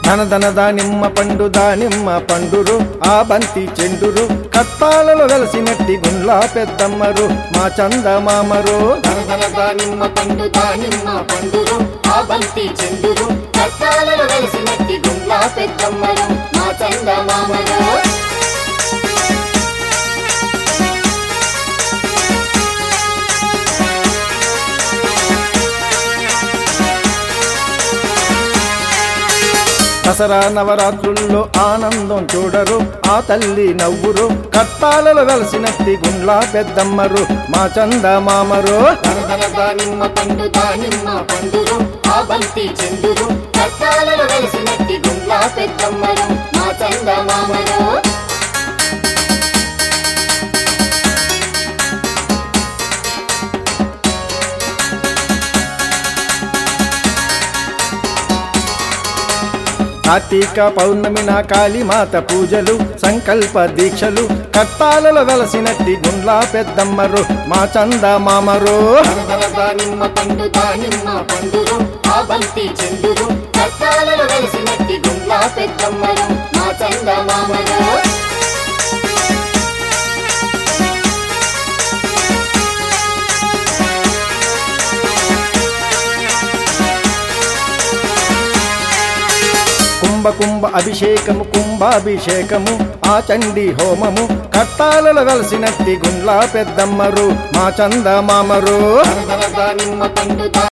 ధనధన దానిమ్మ పండు దానిమ్మ పండురు ఆ బంతి చెండురు కత్తాలలో వెలసినట్టి గుండ్లా పెద్దమ్మరు మా చందమామరు ధనధన దానిమ్మ పండు దానిమ్మ పండురు ఆ బంతి చెండురు కట్టాలలో వెలిసినట్టి గుండ్లా పెద్దమ్మరు మా చందమామరు దసరా నవరాత్రుల్లో ఆనందం చూడరు ఆ తల్లి నవ్వురు కత్తాలలో వెలసినట్టి గుండ్లా పెద్దమ్మరు మా చందమామరు ధనధన దానిమ్మ పండు దానిమ్మ పండురు ఆ బంతి చెండురు కట్టాలలో వెలిసినట్టి గుండ్లా పెద్దమ్మరు మా చందమామరు కార్తీక పౌర్ణమి నా కాళీమాత పూజలు సంకల్ప దీక్షలు కత్తాలలో వెలసినట్టి గుండ్లా పెద్దమ్మరు మా చందమామరు ధనధన దానిమ్మ పండు దానిమ్మ పండురు ఆ బంతి చెండురు కట్టాలలో వెలిసినట్టి గుండ్లా పెద్దమ్మరు మా చందమామరు కుంభ కుంభ అభిషేకము కుంభాభిషేకము ఆ చండీ హోమము కట్టాలలో వెలసినట్టి గుండ్లా పెద్దమ్మరు మా చందమామరు ధనధన దానిమ్మ పండు